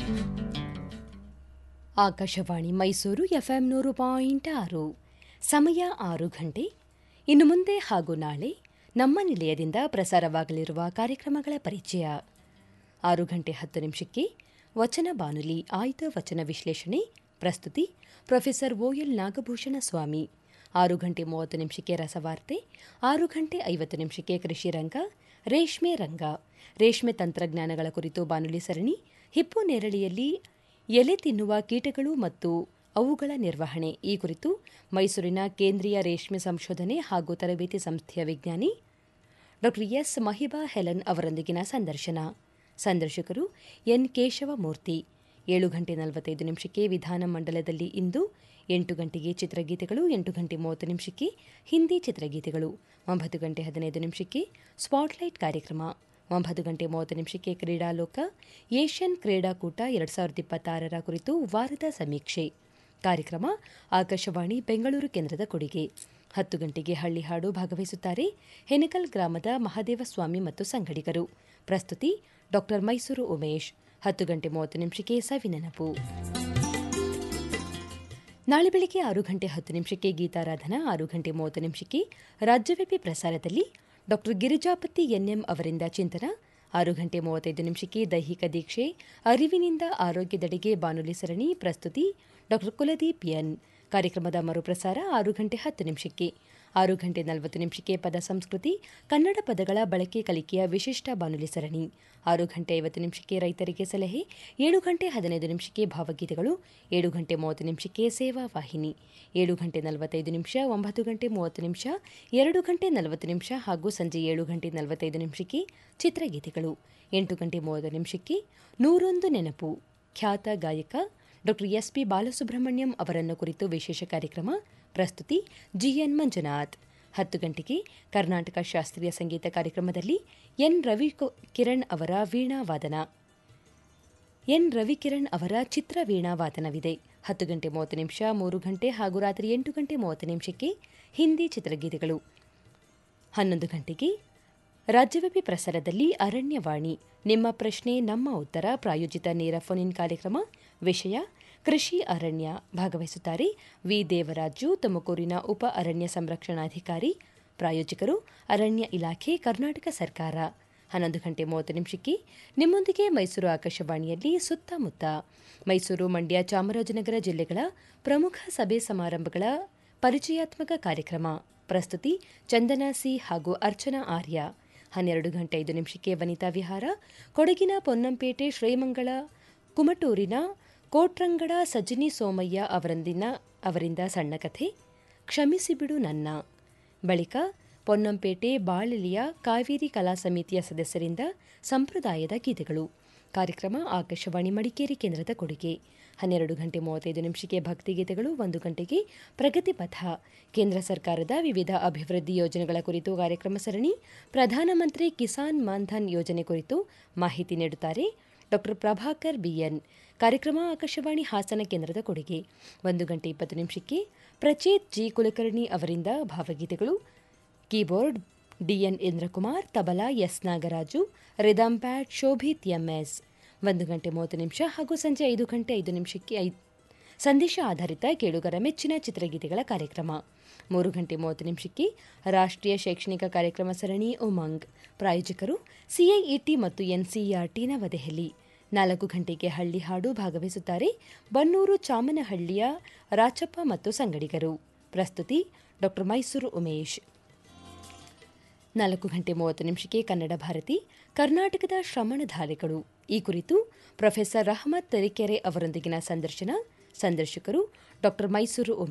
Akashvani Mysuru FM ನೂರು point ಆರು ಸಮಯ ಆರು ಗಂಟೆ ಇನ್ನು ಮುಂದೆ ಹಾಗೂ ನಾಳೆ ನಮ್ಮ ನಿಲಯದಿಂದ ಪ್ರಸಾರವಾಗಲಿರುವ ಕಾರ್ಯಕ್ರಮಗಳ ಪರಿಚಯ ಆರು ಗಂಟೆ ಹತ್ತು ನಿಮಿಷಕ್ಕೆ ವಚನ ಬಾನುಲಿ ಆಯ್ದ ವಚನ ವಿಶ್ಲೇಷಣೆ ಪ್ರಸ್ತುತಿ ಪ್ರೊಫೆಸರ್ ಓಎಲ್ ನಾಗಭೂಷಣ ಸ್ವಾಮಿ ಆರು ಗಂಟೆ ಮೂವತ್ತು ನಿಮಿಷಕ್ಕೆ ರಸವಾರ್ತೆ ಆರು ಗಂಟೆ ಐವತ್ತು ನಿಮಿಷಕ್ಕೆ ಕೃಷಿ ರಂಗ ರೇಷ್ಮೆ ರಂಗ ರೇಷ್ಮೆ ತಂತ್ರಜ್ಞಾನಗಳ ಕುರಿತು ಬಾನುಲಿ ಸರಣಿ ಹಿಪ್ಪು ನೇರಳೆಯಲ್ಲಿ ಎಲೆ ತಿನ್ನುವ ಕೀಟಗಳು ಮತ್ತು ಅವುಗಳ ನಿರ್ವಹಣೆ ಈ ಕುರಿತು ಮೈಸೂರಿನ ಕೇಂದ್ರೀಯ ರೇಷ್ಮೆ ಸಂಶೋಧನೆ ಹಾಗೂ ತರಬೇತಿ ಸಂಸ್ಥೆಯ ವಿಜ್ಞಾನಿ ಡಾ ಎಸ್ ಮಹಿಬಾ ಹೆಲನ್ ಅವರೊಂದಿಗಿನ ಸಂದರ್ಶನ ಸಂದರ್ಶಕರು ಎನ್ ಕೇಶವಮೂರ್ತಿ ಏಳು ಗಂಟೆ ನಲವತ್ತೈದು ನಿಮಿಷಕ್ಕೆ ವಿಧಾನಮಂಡಲದಲ್ಲಿ ಇಂದು ಎಂಟು ಗಂಟೆಗೆ ಚಿತ್ರಗೀತೆಗಳು ಎಂಟು ಗಂಟೆ ಮೂವತ್ತು ನಿಮಿಷಕ್ಕೆ ಹಿಂದಿ ಚಿತ್ರಗೀತೆಗಳು ಒಂಬತ್ತು ಗಂಟೆ ಹದಿನೈದು ನಿಮಿಷಕ್ಕೆ ಸ್ಪಾಟ್ಲೈಟ್ ಕಾರ್ಯಕ್ರಮ ಒಂಬತ್ತು ಗಂಟೆ ಮೂವತ್ತು ನಿಮಿಷಕ್ಕೆ ಕ್ರೀಡಾಲೋಕ ಏಷ್ಯನ್ ಕ್ರೀಡಾಕೂಟ ಎರಡು ಸಾವಿರದ ಇಪ್ಪತ್ತಾರರ ಕುರಿತು ವಾರದ ಸಮೀಕ್ಷೆ ಕಾರ್ಯಕ್ರಮ ಆಕಾಶವಾಣಿ ಬೆಂಗಳೂರು ಕೇಂದ್ರದ ಕೊಡುಗೆ ಹತ್ತು ಗಂಟೆಗೆ ಹಳ್ಳಿ ಹಾಡು ಭಾಗವಹಿಸುತ್ತಾರೆ ಹೆನಕಲ್ ಗ್ರಾಮದ ಮಹಾದೇವಸ್ವಾಮಿ ಮತ್ತು ಸಂಗಡಿಗರು ಪ್ರಸ್ತುತಿ ಡಾ ಮೈಸೂರು ಉಮೇಶ್ ಹತ್ತು ಗಂಟೆ ಮೂವತ್ತು ನಿಮಿಷಕ್ಕೆ ಸವಿನೆನಪು ನಾಳೆ ಬೆಳಗ್ಗೆ ಆರು ಗಂಟೆ ಹತ್ತು ನಿಮಿಷಕ್ಕೆ ಗೀತಾರಾಧನಾ ಆರು ಗಂಟೆ ಮೂವತ್ತು ನಿಮಿಷಕ್ಕೆ ರಾಜ್ಯವ್ಯಾಪಿ ಪ್ರಸಾರದಲ್ಲಿ ಡಾ ಗಿರಿಜಾಪತಿ ಎನ್ಎಂ ಅವರಿಂದ ಚಿಂತನ ಆರು ಗಂಟೆ ಮೂವತ್ತೈದು ನಿಮಿಷಕ್ಕೆ ದೈಹಿಕ ದೀಕ್ಷೆ ಅರಿವಿನಿಂದ ಆರೋಗ್ಯದೆಡೆಗೆ ಬಾನುಲಿ ಸರಣಿ ಪ್ರಸ್ತುತಿ ಡಾ ಕುಲದೀಪ್ ಎನ್ ಕಾರ್ಯಕ್ರಮದ ಮರುಪ್ರಸಾರ ಆರು ಗಂಟೆ ಹತ್ತು ನಿಮಿಷಕ್ಕೆ ಆರು ಗಂಟೆ ನಲವತ್ತು ನಿಮಿಷಕ್ಕೆ ಪದ ಸಂಸ್ಕೃತಿ ಕನ್ನಡ ಪದಗಳ ಬಳಕೆ ಕಲಿಕೆಯ ವಿಶಿಷ್ಟ ಬಾನುಲಿ ಸರಣಿ ಆರು ಗಂಟೆ ಐವತ್ತು ನಿಮಿಷಕ್ಕೆ ರೈತರಿಗೆ ಸಲಹೆ ಏಳು ಗಂಟೆ ಹದಿನೈದು ನಿಮಿಷಕ್ಕೆ ಭಾವಗೀತೆಗಳು ಏಳು ಗಂಟೆ ಮೂವತ್ತು ನಿಮಿಷಕ್ಕೆ ಸೇವಾ ವಾಹಿನಿ ಏಳು ಗಂಟೆ ನಲವತ್ತೈದು ನಿಮಿಷ ಒಂಬತ್ತು ಗಂಟೆ ಮೂವತ್ತು ನಿಮಿಷ ಎರಡು ಗಂಟೆ ನಲವತ್ತು ನಿಮಿಷ ಹಾಗೂ ಸಂಜೆ ಏಳು ಗಂಟೆ ನಲವತ್ತೈದು ನಿಮಿಷಕ್ಕೆ ಚಿತ್ರಗೀತೆಗಳು ಎಂಟು ಗಂಟೆ ಮೂವತ್ತು ನಿಮಿಷಕ್ಕೆ ನೂರೊಂದು ನೆನಪು ಖ್ಯಾತ ಗಾಯಕ ಡಾ ಎಸ್ಪಿ ಬಾಲಸುಬ್ರಹ್ಮಣ್ಯಂ ಅವರನ್ನು ಕುರಿತು ವಿಶೇಷ ಕಾರ್ಯಕ್ರಮ ಪ್ರಸ್ತುತಿ ಜಿಎನ್ ಮಂಜುನಾಥ್ ಹತ್ತು ಗಂಟೆಗೆ ಕರ್ನಾಟಕ ಶಾಸ್ತ್ರೀಯ ಸಂಗೀತ ಕಾರ್ಯಕ್ರಮದಲ್ಲಿ ಎನ್ ರವಿ ಕಿರಣ್ ಅವರ ವೀಣಾ ವಾದನ ಎನ್ ರವಿಕಿರಣ್ ಅವರ ಚಿತ್ರ ವೀಣಾ ವಾದನವಿದೆ ಹತ್ತು ಗಂಟೆ ಮೂವತ್ತು ನಿಮಿಷ ಮೂರು ಗಂಟೆ ಹಾಗೂ ರಾತ್ರಿ ಎಂಟು ಗಂಟೆ ಮೂವತ್ತು ನಿಮಿಷಕ್ಕೆ ಹಿಂದಿ ಚಿತ್ರಗೀತೆಗಳು ಹನ್ನೊಂದು ಗಂಟೆಗೆ ರಾಜ್ಯವ್ಯಾಪಿ ಪ್ರಸಾರದಲ್ಲಿ ಅರಣ್ಯವಾಣಿ ನಿಮ್ಮ ಪ್ರಶ್ನೆ ನಮ್ಮ ಉತ್ತರ ಪ್ರಾಯೋಜಿತ ನೇರ ಫೋನ್ ಇನ್ ಕಾರ್ಯಕ್ರಮ ವಿಷಯ ಕೃಷಿ ಅರಣ್ಯ ಭಾಗವಹಿಸುತ್ತಾರೆ ವಿ ದೇವರಾಜು ತುಮಕೂರಿನ ಉಪ ಅರಣ್ಯ ಸಂರಕ್ಷಣಾಧಿಕಾರಿ ಪ್ರಾಯೋಜಕರು ಅರಣ್ಯ ಇಲಾಖೆ ಕರ್ನಾಟಕ ಸರ್ಕಾರ ಹನ್ನೊಂದು ಗಂಟೆ ಮೂವತ್ತು ನಿಮಿಷಕ್ಕೆ ನಿಮ್ಮೊಂದಿಗೆ ಮೈಸೂರು ಆಕಾಶವಾಣಿಯಲ್ಲಿ ಸುತ್ತಮುತ್ತ ಮೈಸೂರು ಮಂಡ್ಯ ಚಾಮರಾಜನಗರ ಜಿಲ್ಲೆಗಳ ಪ್ರಮುಖ ಸಭೆ ಸಮಾರಂಭಗಳ ಪರಿಚಯಾತ್ಮಕ ಕಾರ್ಯಕ್ರಮ ಪ್ರಸ್ತುತಿ ಚಂದನಾ ಸಿ ಹಾಗೂ ಅರ್ಚನಾ ಆರ್ಯ ಹನ್ನೆರಡು ಗಂಟೆ ಐದು ನಿಮಿಷಕ್ಕೆ ವನಿತಾ ವಿಹಾರ ಕೊಡಗಿನ ಪೊನ್ನಂಪೇಟೆ ಶ್ರೀಮಂಗಳ ಕುಮಟೂರಿನ ಕೋಟ್ರಂಗಡ ಸಜಿನಿ ಸೋಮಯ್ಯ ಅವರಂದಿನ ಅವರಿಂದ ಸಣ್ಣ ಕಥೆ ಕ್ಷಮಿಸಿಬಿಡು ನನ್ನ ಬಳಿಕ ಪೊನ್ನಂಪೇಟೆ ಬಾಳಿಲಿಯ ಕಾವೇರಿ ಕಲಾ ಸಮಿತಿಯ ಸದಸ್ಯರಿಂದ ಸಂಪ್ರದಾಯದ ಗೀತೆಗಳು ಕಾರ್ಯಕ್ರಮ ಆಕಾಶವಾಣಿ ಮಡಿಕೇರಿ ಕೇಂದ್ರದ ಕೊಡುಗೆ ಹನ್ನೆರಡು ಗಂಟೆ ಮೂವತ್ತೈದು ನಿಮಿಷಕ್ಕೆ ಭಕ್ತಿಗೀತೆಗಳು ಒಂದು ಗಂಟೆಗೆ ಪ್ರಗತಿ ಪಥ ಕೇಂದ್ರ ಸರ್ಕಾರದ ವಿವಿಧ ಅಭಿವೃದ್ಧಿ ಯೋಜನೆಗಳ ಕುರಿತು ಕಾರ್ಯಕ್ರಮ ಸರಣಿ ಪ್ರಧಾನಮಂತ್ರಿ ಕಿಸಾನ್ ಮಾನ್ಧನ್ ಯೋಜನೆ ಕುರಿತು ಮಾಹಿತಿ ನೀಡುತ್ತಾರೆ ಡಾ ಪ್ರಭಾಕರ್ ಬಿಎನ್ ಕಾರ್ಯಕ್ರಮ ಆಕಾಶವಾಣಿ ಹಾಸನ ಕೇಂದ್ರದ ಕೊಡುಗೆ ಒಂದು ಗಂಟೆ ಇಪ್ಪತ್ತು ನಿಮಿಷಕ್ಕೆ ಪ್ರಚೇತ್ ಜಿ ಕುಲಕರ್ಣಿ ಅವರಿಂದ ಭಾವಗೀತೆಗಳು keyboard DN Indrakumar tabla S Nagaraju rhythm pad Shobhit MS ಒಂದು ಗಂಟೆ ಮೂವತ್ತು ನಿಮಿಷ ಹಾಗೂ ಸಂಜೆ ಐದು ಗಂಟೆ ಐದು ನಿಮಿಷಕ್ಕೆ ಐ ಸಂದೇಶ ಆಧಾರಿತ ಕೇಳುಗರ ಮೆಚ್ಚಿನ ಚಿತ್ರಗೀತೆಗಳ ಕಾರ್ಯಕ್ರಮ ಮೂರು ಗಂಟೆ ಮೂವತ್ತು ನಿಮಿಷಕ್ಕೆ ರಾಷ್ಟ್ರೀಯ ಶೈಕ್ಷಣಿಕ ಕಾರ್ಯಕ್ರಮ ಸರಣಿ ಉಮಂಗ್ ಪ್ರಾಯೋಜಕರು ಸಿಐಇಟಿ ಮತ್ತು ಎನ್ಸಿಇಆರ್ಟಿ ನವದೆಹಲಿ ನಾಲ್ಕು ಗಂಟೆಗೆ ಹಳ್ಳಿ ಹಾಡು ಭಾಗವಹಿಸುತ್ತಾರೆ ಬನ್ನೂರು ಚಾಮನಹಳ್ಳಿಯ ರಾಚಪ್ಪ ಮತ್ತು ಸಂಗಡಿಗರು ಪ್ರಸ್ತುತಿ ಡಾ ಮೈಸೂರು ಉಮೇಶ್ ನಾಲ್ಕು ಗಂಟೆ ಮೂವತ್ತು ನಿಮಿಷಕ್ಕೆ ಕನ್ನಡ ಭಾರತಿ ಕರ್ನಾಟಕದ ಶ್ರಮಣಧಾರೆಗಳು ಈ ಕುರಿತು ಪ್ರೊಫೆಸರ್ ರಹಮತ್ ತರೀಕೆರೆ ಅವರೊಂದಿಗಿನ ಸಂದರ್ಶನ ಸಂದರ್ಶಕರು ಡಾ ಮೈಸೂರು